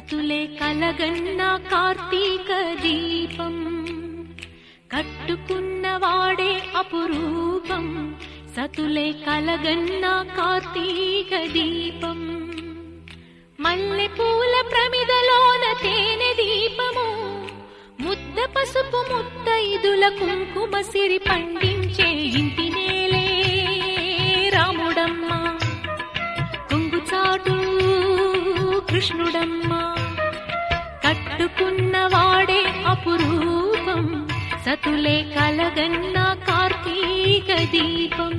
సతులే కలగన్న కార్తీక దీపం కట్టుకున్నవాడే అపురూపం సతులే కలగన్న కార్తీక దీపం మల్లె పూల ప్రమిదలోన తేనె దీపము ముద్ద పసుపు ముత్తైదుల కుంకుమ సిరి పండించే ఇంటి నేలే రాముడమ్మ కొంగుచాటు కృష్ణుడమ్మ కట్టుకున్నవాడే అపురూపం సతులే కలగన్న కార్తీక దీపం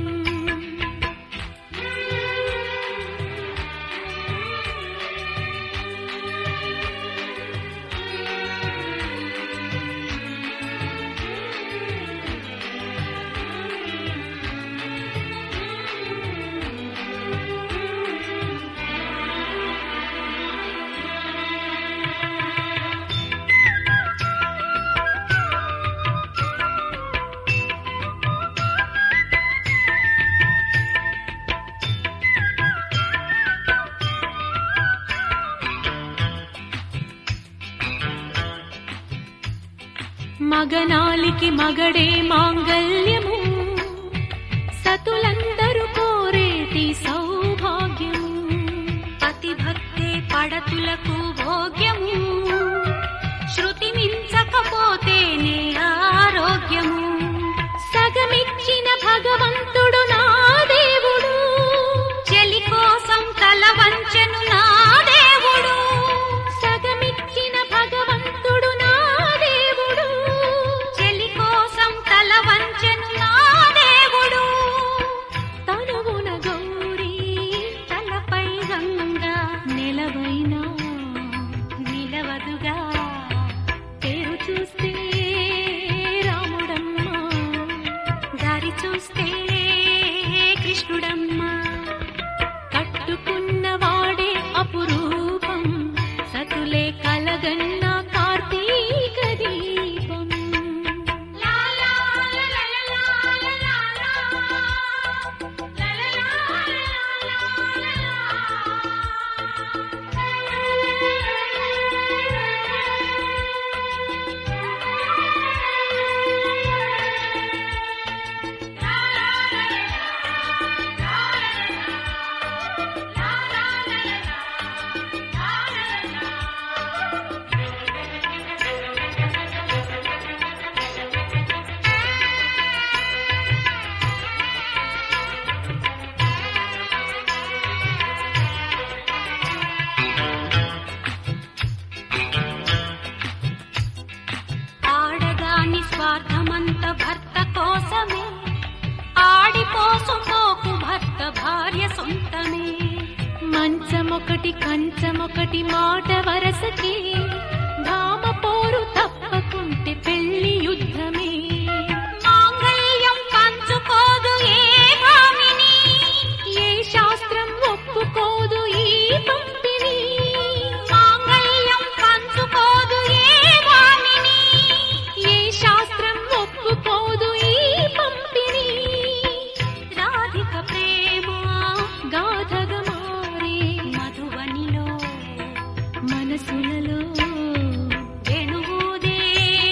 మగనాలికి మగడే మాంగల్యము సతులందరూ కోరేటి సౌభాగ్యము పతి భక్తే పడతులకు భోగ్యము శృతి మించకపోతేనే ఆరోగ్యము సగమిచ్చిన భగవంతుడు నా దేవుడు చెలి కోసం తల వంచెను నా దేవుడు సగమిచ్చిన భగవంతుడు నా దేవుడు చెలి కోసం తల వంచెను నా దేవుడు తనువున గౌరీ తలపై గంగా నిలవైనా నిలవదుగా పేరు చూస్తే రాముడమ్మ దారి చూస్తే కృష్ణుడమ్మ కట్టుకున్నవాడే అపురూపం సతులే కలగన్న కార్తీక దీపం ఆడదాని స్వార్థమంత భర్త కోసమే ఆడిపోసుకోకు భర్త భార్య సొంతమే మంచమొకటి కంచమొకటి మాట వరసకి భామ పోరు తప్పకుంటే పెళ్లి యుద్ధమే మాంగళ్యం పంచుకోదు ఏ భామిని ఏ శాస్త్రం ఒప్పుకోదు ఈ పంపిణీ మాంగళ్యం పంచుకోదు ఏ భామిని ఏ శాస్త్రం ఒప్పుకోదు ఈ పంపిణీ రాధిక ప్రేమ గాథగా మారే మధువనిలో మనసులలో వేణువుదే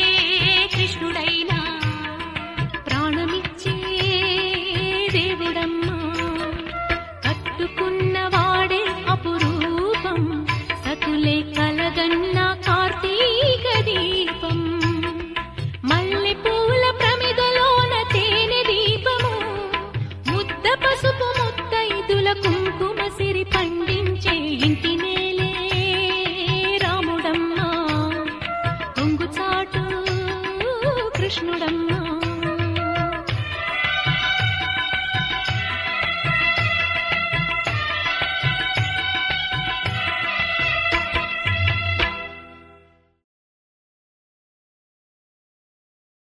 కృష్ణుడైనా ప్రాణమిచ్చే దేవుడమ్మా కట్టుకున్నవాడే అపురూపం సతులే కలగన్న కార్తీక దీపం మల్లె పూల ప్రమిదలోన తేనె దీపము ముద్ద పసుపు ముత్తైదుల కుంకుమ సిరి పండించే ఇంటి నేలే రాముడమ్మ కొంగుచాటు కృష్ణుడమ్మ